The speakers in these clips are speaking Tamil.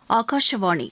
ஆகாஷவாணி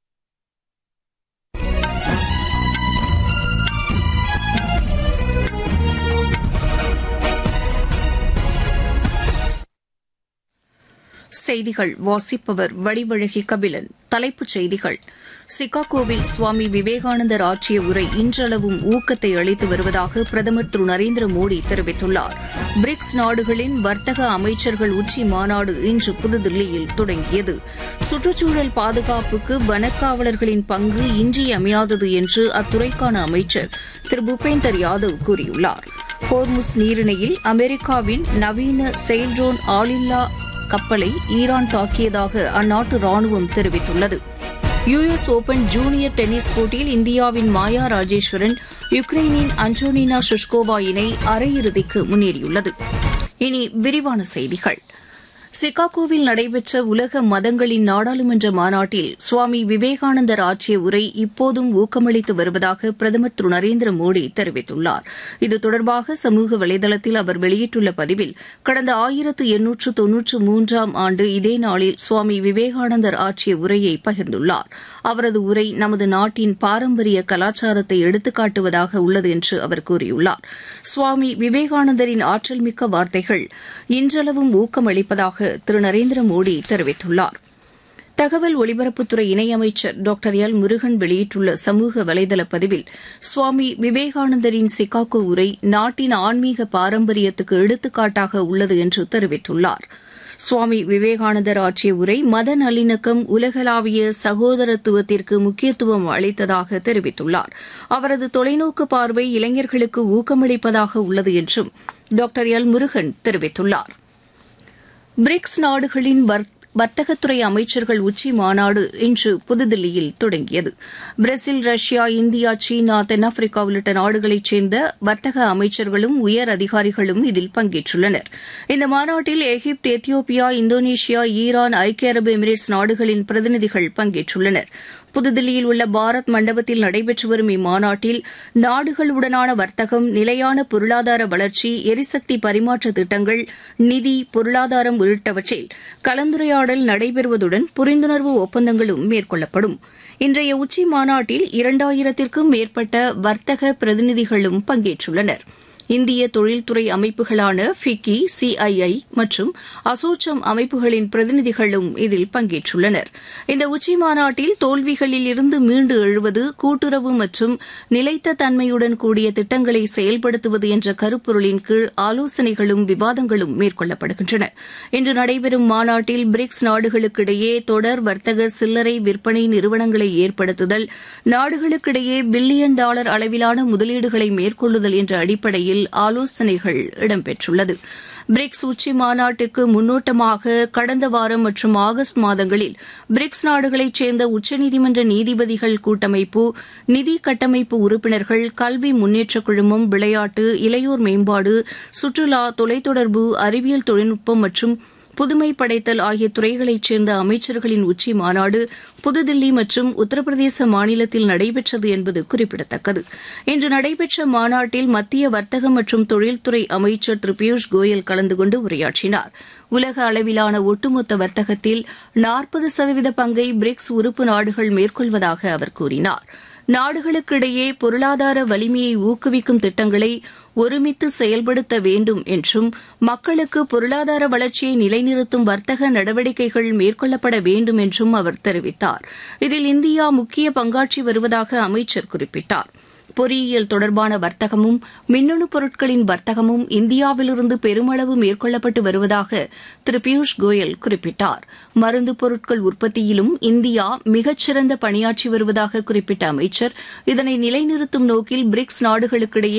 செய்திகள் வாசிப்பவர் வடிவழகி கபிலன் தலைப்புச் செய்திகள் சிகாகோவில் சுவாமி விவேகானந்தர் ஆற்றிய உரை இன்றளவும் ஊக்கத்தை அளித்து வருவதாக பிரதமர் திரு நரேந்திர மோடி தெரிவித்துள்ளார் பிரிக்ஸ் நாடுகளின் வர்த்தக அமைச்சர்கள் உச்சி மாநாடு இன்று புதுதில்லியில் தொடங்கியது சுற்றுச்சூழல் பாதுகாப்புக்கு வனக்காவலர்களின் பங்கு இன்றியமையாதது என்று அத்துறைக்கான அமைச்சர் திரு பூபேந்தர் யாதவ் கூறியுள்ளார் ஹோர்முஸ் நீரிணையில் அமெரிக்காவின் நவீன செயில்ட்ரோன் ஆளில்லா கப்பலை ஈரான் தாக்கியதாக அந்நாட்டு ராணுவம் தெரிவித்துள்ளது யுஎஸ் ஓபன் ஜூனியர் டென்னிஸ் போட்டியில் இந்தியாவின் மாயா ராஜேஸ்வரன் யுக்ரைனின் அன்டோனினா ஷுஷ்கோவா இணை அரையிறுதிக்கு முன்னேறியுள்ளது இனி விரிவான செய்திகள் சிகாகோவில் நடைபெற்ற உலக மதங்களின் நாடாளுமன்ற மாநாட்டில் சுவாமி விவேகானந்தர் ஆற்றிய உரை இப்போதும் ஊக்கமளித்து வருவதாக பிரதமர் திரு நரேந்திர மோடி தெரிவித்துள்ளார் இது தொடர்பாக சமூக வலைதளத்தில் அவர் வெளியிட்டுள்ள பதிவில் கடந்த ஆயிரத்து எண்ணூற்று தொன்னூற்று மூன்றாம் ஆண்டு இதே நாளில் சுவாமி விவேகானந்தர் ஆற்றிய உரையை பகிர்ந்துள்ளார் அவரது உரை நமது நாட்டின் பாரம்பரிய கலாச்சாரத்தை எடுத்துக்காட்டுவதாக உள்ளது என்று அவர் கூறியுள்ளார் சுவாமி விவேகானந்தரின் ஆற்றல்மிக்க வார்த்தைகள் இன்றளவும் ஊக்கமளிப்பதாக திரு நரேந்திர மோடி தெரிவித்துள்ளார் தகவல் ஒலிபரப்புத்துறை இணையமைச்சர் டாக்டர் எல் முருகன் வெளியிட்டுள்ள சமூக வலைதள பதிவில் சுவாமி விவேகானந்தரின் சிகாகோ உரை நாட்டின் ஆன்மீக பாரம்பரியத்துக்கு எடுத்துக்காட்டாக உள்ளது என்று தெரிவித்துள்ளார் சுவாமி விவேகானந்தர் ஆற்றிய உரை மத நல்லிணக்கம் உலகளாவிய சகோதரத்துவத்திற்கு முக்கியத்துவம் அளித்ததாக தெரிவித்துள்ளார் அவரது தொலைநோக்கு பார்வை இளைஞர்களுக்கு ஊக்கமளிப்பதாக உள்ளது என்றும் டாக்டர் எல் முருகன் தெரிவித்துள்ளார் பிரிக்ஸ் நாடுகளின் வர்த்தகத்துறை அமைச்சர்கள் உச்சி மாநாடு இன்று புதுதில்லியில் தொடங்கியது பிரேசில் ரஷ்யா இந்தியா சீனா தென்னாப்பிரிக்கா உள்ளிட்ட நாடுகளைச் சேர்ந்த வர்த்தக அமைச்சர்களும் உயர் அதிகாரிகளும் இதில் பங்கேற்றுள்ளனர் இந்த மாநாட்டில் எகிப்து எத்தியோப்பியா இந்தோனேஷியா ஈரான் ஐக்கிய அரபு எமிரேட்ஸ் நாடுகளின் பிரதிநிதிகள் பங்கேற்றுள்ளனர் புதுதில்லியில் உள்ள பாரத் மண்டபத்தில் நடைபெற்று வரும் இம்மாநாட்டில் நாடுகளுடனான வர்த்தகம் நிலையான பொருளாதார வளர்ச்சி எரிசக்தி பரிமாற்ற திட்டங்கள் நிதி பொருளாதாரம் உள்ளிட்டவற்றில் கலந்துரையாடல் நடைபெறுவதுடன் புரிந்துணர்வு ஒப்பந்தங்களும் மேற்கொள்ளப்படும் இன்றைய உச்சி மாநாட்டில் இரண்டாயிரத்திற்கும் மேற்பட்ட வர்த்தக பிரதிநிதிகளும் பங்கேற்றுள்ளனா் இந்திய தொழில்துறை அமைப்புகளான ஃபிக்கி சிஐஐ மற்றும் அசோச்சம் அமைப்புகளின் பிரதிநிதிகளும் இதில் பங்கேற்றுள்ளனர் இந்த உச்சி மாநாட்டில் தோல்விகளில் இருந்து மீண்டு எழுவது கூட்டுறவு மற்றும் நிலைத்த தன்மையுடன் கூடிய திட்டங்களை செயல்படுத்துவது என்ற கருப்பொருளின் கீழ் ஆலோசனைகளும் விவாதங்களும் மேற்கொள்ளப்படுகின்றன இன்று நடைபெறும் மாநாட்டில் பிரிக்ஸ் நாடுகளுக்கிடையே தொடர் வர்த்தக சில்லறை விற்பனை நிறுவனங்களை ஏற்படுத்துதல் நாடுகளுக்கிடையே பில்லியன் டாலர் அளவிலான முதலீடுகளை மேற்கொள்ளுதல் என்ற அடிப்படையில் நிலையில் ஆலோசனைகள் இடம்பெற்றுள்ளது பிரிக்ஸ் உச்சி மாநாட்டுக்கு முன்னோட்டமாக கடந்த வாரம் மற்றும் ஆகஸ்ட் மாதங்களில் பிரிக்ஸ் நாடுகளைச் சேர்ந்த உச்சநீதிமன்ற நீதிபதிகள் கூட்டமைப்பு நிதி கட்டமைப்பு உறுப்பினர்கள் கல்வி முன்னேற்றக் குழுமம் விளையாட்டு இளையோர் மேம்பாடு சுற்றுலா தொலைத்தொடர்பு அறிவியல் தொழில்நுட்பம் மற்றும் புதுமை படைத்தல் ஆகிய துறைகளைச் சேர்ந்த அமைச்சர்களின் உச்சி மாநாடு புதுதில்லி மற்றும் உத்தரப்பிரதேச மாநிலத்தில் நடைபெற்றது என்பது குறிப்பிடத்தக்கது இன்று நடைபெற்ற மாநாட்டில் மத்திய வர்த்தக மற்றும் தொழில்துறை அமைச்சர் திரு பியூஷ் கோயல் கலந்து கொண்டு உரையாற்றினார் உலக அளவிலான ஒட்டுமொத்த வர்த்தகத்தில் நாற்பது சதவீத பங்கை பிரிக்ஸ் உறுப்பு நாடுகள் மேற்கொள்வதாக அவர் கூறினார் நாடுகளுக்கிடையே பொருளாதார வலிமையை ஊக்குவிக்கும் திட்டங்களை ஒருமித்து செயல்படுத்த வேண்டும் என்றும் மக்களுக்கு பொருளாதார வளர்ச்சியை நிலைநிறுத்தும் வர்த்தக நடவடிக்கைகள் மேற்கொள்ளப்பட வேண்டும் என்றும் அவர் தெரிவித்தார் இதில் இந்தியா முக்கிய பங்காற்றி வருவதாக அமைச்சர் குறிப்பிட்டார் பொறியியல் தொடர்பான வர்த்தகமும் மின்னணு பொருட்களின் வர்த்தகமும் இந்தியாவிலிருந்து பெருமளவு மேற்கொள்ளப்பட்டு வருவதாக திரு பியூஷ் கோயல் குறிப்பிட்டார் மருந்து பொருட்கள் உற்பத்தியிலும் இந்தியா மிகச்சிறந்த பணியாற்றி வருவதாக குறிப்பிட்ட அமைச்சர் இதனை நிலைநிறுத்தும் நோக்கில் பிரிக்ஸ் நாடுகளுக்கிடையே